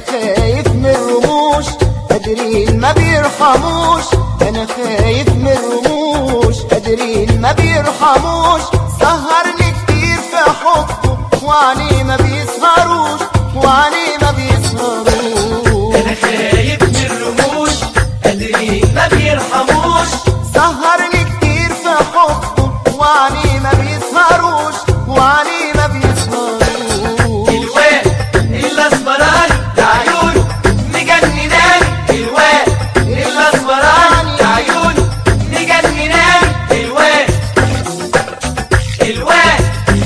خايف من الرموش قادرين ما بيرحموش انا خايف من الرموش قادرين ما بيرحموش سهرني كتير في حبه وعليه ما بيسهروش وعليه ما بيسهروش انا خايف من الرموش قادرين ما بيرحموش سهرني كتير في حبه وعليه ما بيسهروش وعليه ما بيسهروش الواد الاسمراني عيونه مجنناني الواد الاسمراني عيونه مجنناني الواد الواد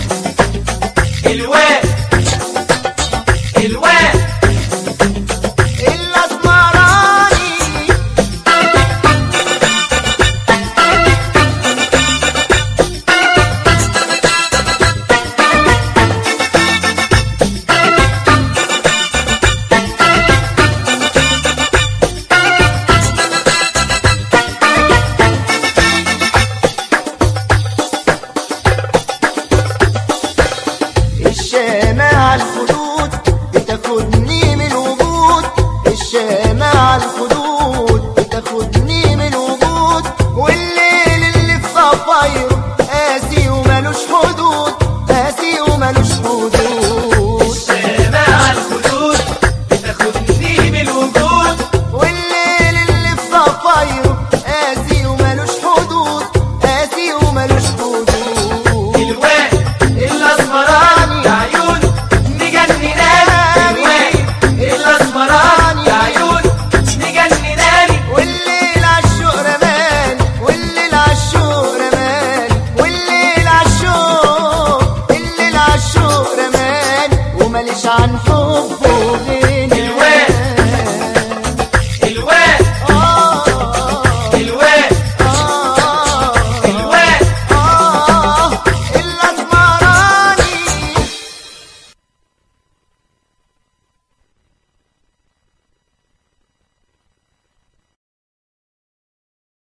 الواد الواد الاسمراني الشامة على الخدود بتاخدني من الوجود الشامة على الخدود